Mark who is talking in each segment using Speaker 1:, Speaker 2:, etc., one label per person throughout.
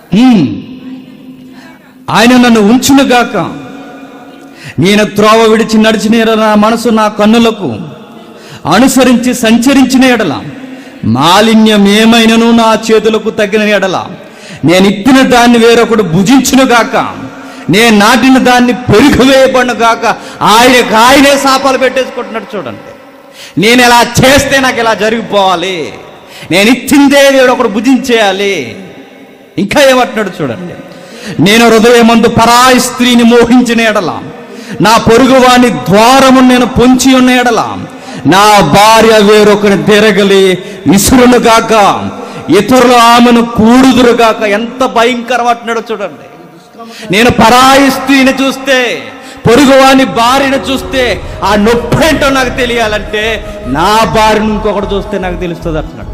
Speaker 1: హ్మ్. ఆయన నన్ను ఉంచునుగాక నేను త్రోవ విడిచి నడిచిన ఎడల నా మనసు నా కన్నులకు అనుసరించి సంచరించిన ఎడల మాలిన్యం ఏమైనను నా చేతులకు తగిన ఎడల నేను ఇప్పిన దాన్ని వేరొకడు భుజించునుగాక నేను నాటిన దాన్ని పెరుగువేయబడుగాక ఆయనకు ఆయనే శాపాలు పెట్టేసుకుంటున్నాడు చూడండి నేను ఇలా చేస్తే నాకు ఇలా జరిగిపోవాలి నేను ఇచ్చిందే వేరొకడు భుజించేయాలి ఇంకా ఏమంటున్నాడు చూడండి నేను హృదయమందు పరాయి స్త్రీని మోహించిన ఎడల నా పొరుగువాని ద్వారము నేను పొంచి ఉన్న ఎడల నా భార్య వేరొకని తిరగలి విసురునుగాక ఇతరులు ఆమెను కూడుదురుగాక ఎంత భయంకరం అంటున్నాడో చూడండి నేను పరాయి స్త్రీని చూస్తే పొరుగువాని భార్యను చూస్తే ఆ నొప్పి ఏంటో నాకు తెలియాలంటే నా భార్యను ఇంకొకటి చూస్తే నాకు తెలుస్తుంది అంటున్నాడు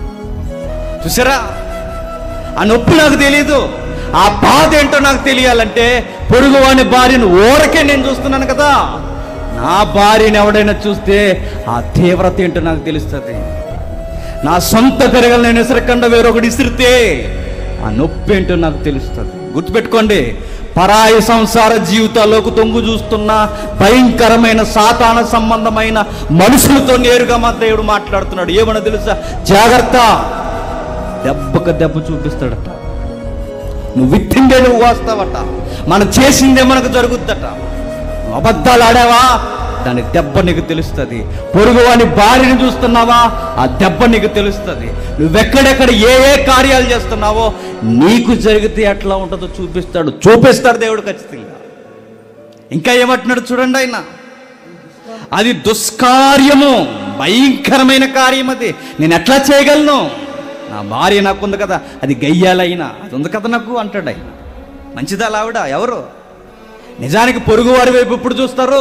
Speaker 1: చూసారా ఆ నొప్పి నాకు తెలియదు ఆ బాధ ఏంటో నాకు తెలియాలంటే పొరుగువాని భార్యను ఊరకే నేను చూస్తున్నాను కదా నా భార్యని ఎవడైనా చూస్తే ఆ తీవ్రత ఏంటో నాకు తెలుస్తుంది నా సొంత పెరగలు నేను ఇసరకుండా వేరొకటి ఇసిరితే ఆ నొప్పి ఏంటో నాకు తెలుస్తుంది గుర్తుపెట్టుకోండి పరాయి సంసార జీవితాల్లోకి తొంగు చూస్తున్న భయంకరమైన సాతాన సంబంధమైన మనుషులతో నేరుగా మా దేవుడు మాట్లాడుతున్నాడు ఏమన్నా తెలుసా జాగ్రత్త దెబ్బకు దెబ్బ చూపిస్తాడట నువ్వు విత్తిందే నువ్వు కోస్తావట మనం చేసిందే మనకు జరుగుద్దట నువ్వు అబద్ధాలు ఆడావా దాని దెబ్బ నీకు తెలుస్తుంది పొరుగువాని భార్యని చూస్తున్నావా ఆ దెబ్బ నీకు తెలుస్తుంది నువ్వెక్కడెక్కడ ఏ ఏ కార్యాలు చేస్తున్నావో నీకు జరిగితే ఎట్లా ఉంటుందో చూపిస్తాడు చూపిస్తాడు దేవుడు ఖచ్చితంగా ఇంకా ఏమంటున్నాడు చూడండి ఆయన అది దుష్కార్యము భయంకరమైన కార్యం అది నేను ఎట్లా చేయగలను నా భార్య నాకు ఉంది కదా అది గయ్యాలైనా అది ఉంది కదా నాకు అంటాడు ఆయన మంచిదా ఆవిడ ఎవరు నిజానికి పొరుగు వారి వైపు ఎప్పుడు చూస్తారు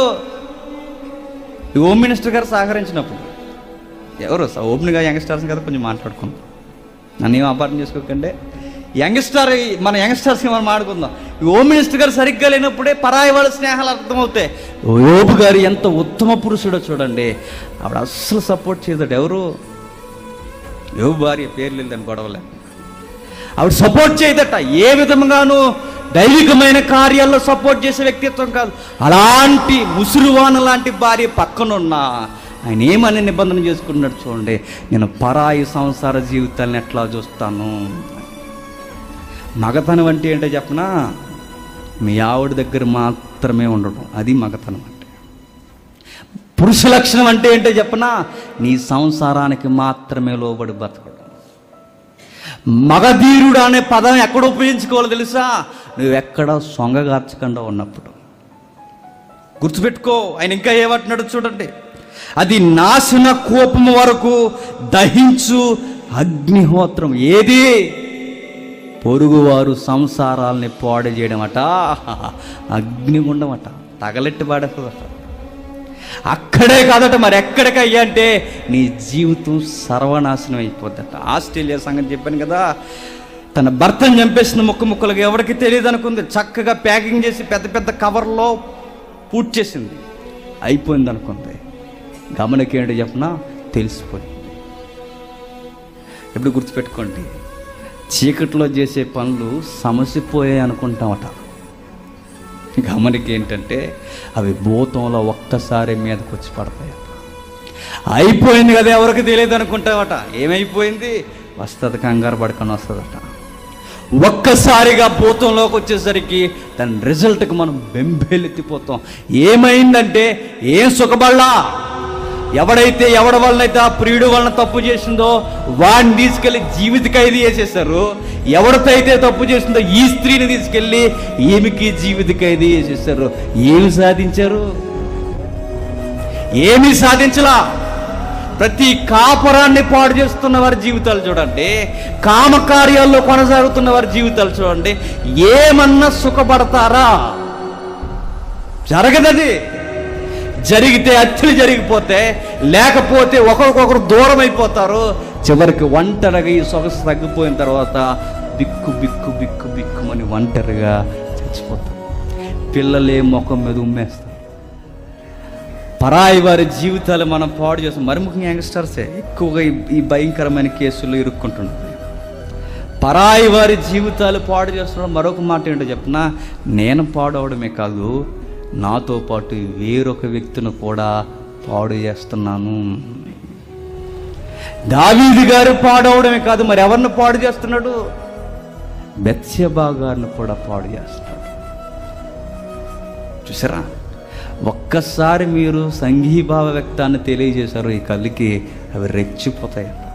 Speaker 1: ఈ హోమ్ మినిస్టర్ గారు సహకరించినప్పుడు ఎవరు స- ఓపెన్గా యంగ్స్టర్స్ కదా కొంచెం మాట్లాడుకుందాం నన్ను ఏం అపార్థం చేసుకోకండి యంగ్స్టర్ మన యంగ్స్టర్స్ మనం మాట్లాడుకుందాం ఈ హోమ్ మినిస్టర్ గారు సరిగ్గా లేనప్పుడే పరాయి వాళ్ళ స్నేహాలు అర్థమవుతాయి యోబు గారు ఎంత ఉత్తమ పురుషుడో చూడండి ఆవిడ అస్సలు సపోర్ట్ చేయదట ఎవరు యోబు భార్య పేరు లేదని గొడవలే ఆవిడ సపోర్ట్ చేయదట ఏ విధంగానూ దైవికమైన కార్యాల్లో సపోర్ట్ చేసే వ్యక్తిత్వం కాదు అలాంటి ముసురువాన లాంటి భార్య పక్కనున్నా ఆయన ఏమని నిబంధన చేసుకున్నాడు చూడండి నేను పరాయి సంసార జీవితాలను ఎట్లా చూస్తాను మగతనం అంటే ఏంటో చెప్పనా మీ ఆవిడ దగ్గర మాత్రమే ఉండడం అది మగతనం అంటే పురుష లక్షణం అంటే ఏంటో చెప్పనా నీ సంసారానికి మాత్రమే లోబడి బతకడం మగధీరుడు అనే పదం ఎక్కడ ఉపయోగించుకోవాలో తెలుసా నువ్వెక్కడ సొంగగార్చకుండా ఉన్నప్పుడు గుర్తుపెట్టుకో ఆయన ఇంకా ఏమంటున్నాడు చూడండి అది నాశన కోపము వరకు దహించు అగ్నిహోత్రం ఏది పొరుగువారు సంసారాల్ని పాడు చేయడం అట అగ్నిగుండం అట తగలెట్టి పాడేస్తుందట అక్కడే కాదట మరి ఎక్కడికయ్యా అంటే నీ జీవితం సర్వనాశనం అయిపోద్దట ఆస్ట్రేలియా సంగతి చెప్పాను కదా తన భర్తను చంపేసిన ముక్క ముక్కలుగా ఎవరికి తెలియదు అనుకుంది చక్కగా ప్యాకింగ్ చేసి పెద్ద పెద్ద కవర్లో పూట్ చేసింది అయిపోయింది అనుకుంది గమనికేంటి చెప్పనా తెలిసిపోయింది ఎప్పుడు గుర్తుపెట్టుకోండి చీకట్లో చేసే పనులు సమసిపోయాయి అనుకుంటామట గమనిక ఏంటంటే అవి భూతంలో ఒక్కసారి మీదకి వచ్చి పడతాయి అయిపోయింది కదా ఎవరికి తెలియదు అనుకుంటావట ఏమైపోయింది వస్తుంది కంగారు పడుకొని వస్తుందట ఒక్కసారిగా భూతంలోకి వచ్చేసరికి దాని రిజల్ట్కి మనం బెంబేలెత్తిపోతాం ఏమైందంటే ఏం సుఖపడలా ఎవడైతే ఎవడ వలనైతే ఆ ప్రియుడు వలన తప్పు చేసిందో వాడిని తీసుకెళ్లి జీవిత ఖైదీ చేసేసారు ఎవరితో అయితే తప్పు చేసిందో ఈ స్త్రీని తీసుకెళ్లి ఈమెకి జీవిత ఖైదీ చేసేసారు ఏమి సాధించారు ఏమీ సాధించలా ప్రతి కాపురాన్ని పాడు చేస్తున్న వారి జీవితాలు చూడండి కామకార్యాల్లో కొనసాగుతున్న వారి జీవితాలు చూడండి ఏమన్నా సుఖపడతారా జరగదది జరిగితే అచ్చులు జరిగిపోతే లేకపోతే ఒకరికొకరు దూరం అయిపోతారు చివరికి ఒంటరిగా ఈ సొగసు తగ్గిపోయిన తర్వాత బిక్కు బిక్కు బిక్కు బిక్కుమని ఒంటరిగా చచ్చిపోతారు పిల్లలే ముఖం మీద ఉమ్మేస్తారు పరాయి వారి జీవితాలు మనం పాడు చేస్తాం మరి ముఖ్యంగా యంగ్స్టర్సే ఎక్కువగా ఈ- ఈ భయంకరమైన కేసుల్లో ఇరుక్కుంటున్నారు పరాయి వారి జీవితాలు పాడు చేస్తున్నాడు మరొక మాట ఏంటో చెప్పిన నేను పాడవడమే కాదు నాతో పాటు వేరొక వ్యక్తిని కూడా పాడు చేస్తున్నాను దావీదు గారు పాడవడమే కాదు మరి ఎవరిని పాడు చేస్తున్నాడు బెత్స్యబా గారిని కూడా పాడు చేస్తున్నాడు చూసారా ఒక్కసారి మీరు సంఘీభావ వ్యక్తాన్ని తెలియజేశారు ఈ కళ్ళకి అవి రెచ్చిపోతాయి